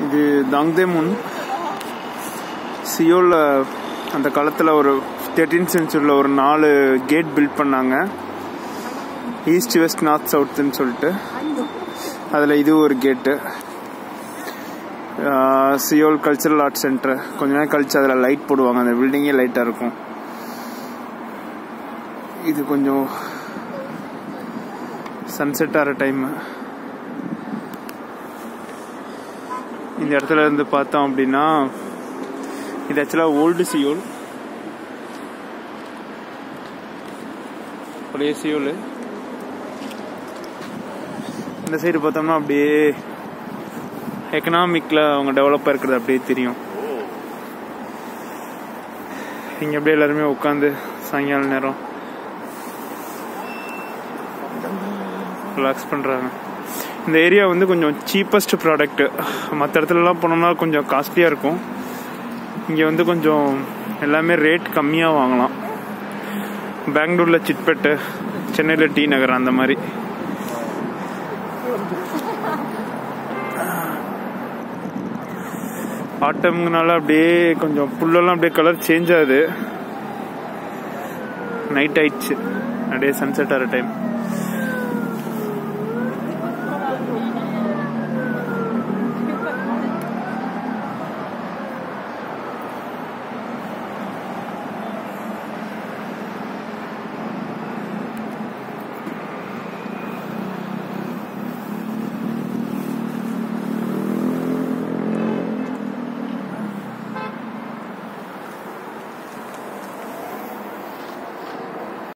இது தாங்தேமுன் சியோலில் அந்த காலத்தில் ஒரு தேர்ட்டீன் சென்ச்சுரியில் ஒரு நாலு கேட் பில்ட் பண்ணாங்க ஈஸ்ட் வெஸ்ட் நார்த் சவுத்துன்னு சொல்லிட்டு அதில் இது ஒரு கேட்டு சியோல் கல்ச்சரல் ஆர்ட் சென்டர் கொஞ்ச நேரம் கழிச்சு அதில் லைட் போடுவாங்க அந்த பில்டிங்கே லைட்டாக இருக்கும் இது கொஞ்சம் சன்செட் ஆகிற டைமு இந்த இடத்துல இருந்து பார்த்தோம் அப்படின்னா இது ஆக்சுவலாக ஓல்டு சியோல் பழைய சியோல் இந்த சைடு பார்த்தோம்னா அப்படியே எக்கனாமிக்கில் அவங்க டெவலப்பாக இருக்கிறது அப்படியே தெரியும் இங்கே அப்படியே எல்லாருமே உட்காந்து சாயங்கால நேரம் ரிலாக்ஸ் பண்ணுறாங்க இந்த ஏரியா வந்து கொஞ்சம் சீப்பஸ்ட் ப்ராடக்ட்டு மற்ற இடத்துலலாம் போனோம்னா கொஞ்சம் காஸ்ட்லியாக இருக்கும் இங்கே வந்து கொஞ்சம் எல்லாமே ரேட் கம்மியாக வாங்கலாம் பெங்களூரில் சிட்பெட்டு சென்னையில் டி நகர் அந்த மாதிரி ஆட்டம்னால அப்படியே கொஞ்சம் புல்லெல்லாம் அப்படியே கலர் சேஞ்ச் ஆகுது நைட் ஆயிடுச்சு அப்படியே சன்செட் ஆகிற டைம்